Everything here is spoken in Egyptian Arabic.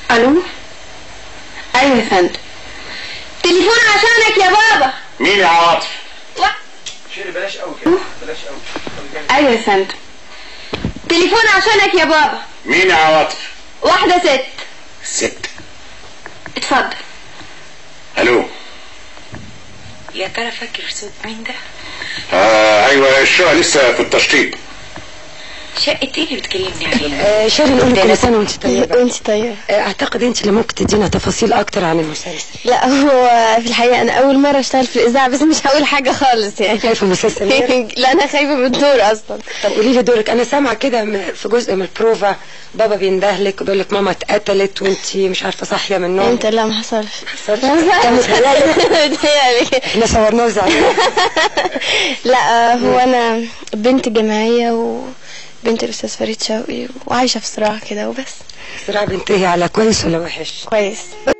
الو ايوه يا فندم تليفون عشانك يا بابا مين يا عواطف شيري بلاش قوي كده بلاش قوي ايوه يا فندم تليفون عشانك يا بابا مين يا عواطف واحده ست ست اتفضل الو يا ترى فاكر صوت مين ده؟ آه ايوه الشقه لسه في التشطيب شقة ايه اللي بتكلمني عليها؟ آه شيرين قولي كل سنه وانت طيبه وانت طيب آه، اعتقد انت اللي ممكن تدينا تفاصيل اكتر عن المسلسل لا هو في الحقيقه انا اول مره اشتغل في الاذاعه بس مش هقول حاجه خالص يعني خايفه من الاستاذ سمير لا انا خايفه من الدور اصلا طب قولي لي دورك انا سامعه كده م- في جزء من البروفا بابا بيندهلك وبيقول لك ماما اتقتلت وانت مش عارفه صاحيه من النوم انت لا ما حصلش حصلش؟ كان متهيألي. متهيألي. احنا صورناه وزعلنا لا هو انا بنت جامعيه وبنت الاستاذ فريد شوقي وعايشه في صراع كده وبس صراع بينتهي على كويس ولا وحش كويس